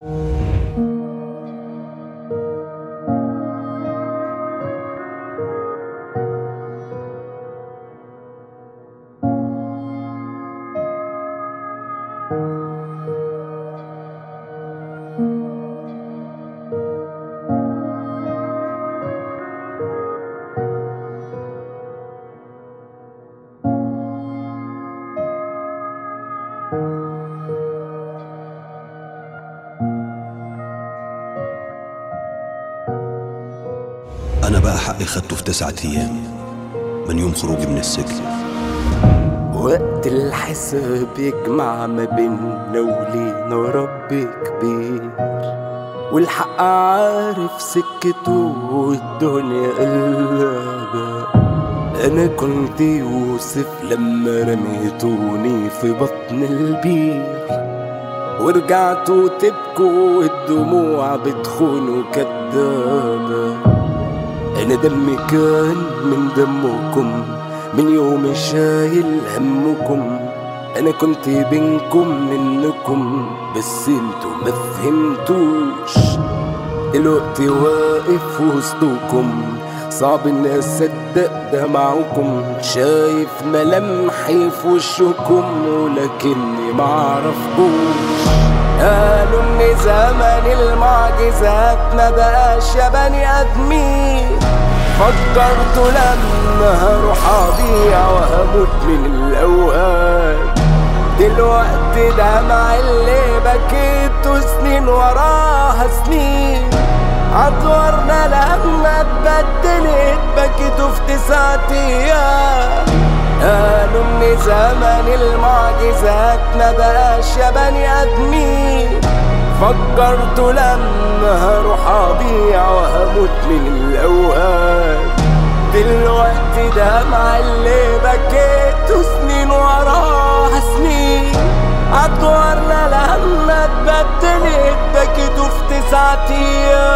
أنا بقى حقي خدته في تسعة أيام من يوم خروجي من السجن وقت الحساب يجمع ما بيننا ولينا رب كبير والحق عارف سكته والدنيا قلبة أنا كنت يوسف لما رميتوني في بطن البير ورجعتوا تبكوا والدموع بتخونوا كدابة أنا دمي كان من دمكم من يوم شايل همكم أنا كنت بينكم منكم بس انتوا ما فهمتوش دلوقتي واقف وسطكم صعب اني اصدق دمعكم شايف ملامحي في وشكم ولكني معرفكوش قالوا ان زمن المعجزات ما بقاش يا بني ادمين فكرت لما هروح اضيع وهموت من الاوهام دلوقتي دمع اللي بكيته سنين وراها سنين عطورنا لما اتبدلت بكيته في تسعة ايام قالوا ان زمن المعجزات ما بقاش يا بني ادمين فكرت لما هروح اضيع وهموت من الاوهام دلوقتي دمع اللي بكيته سنين وراها سنين عطورنا لما اتبدلت بكيته في تسعة ايام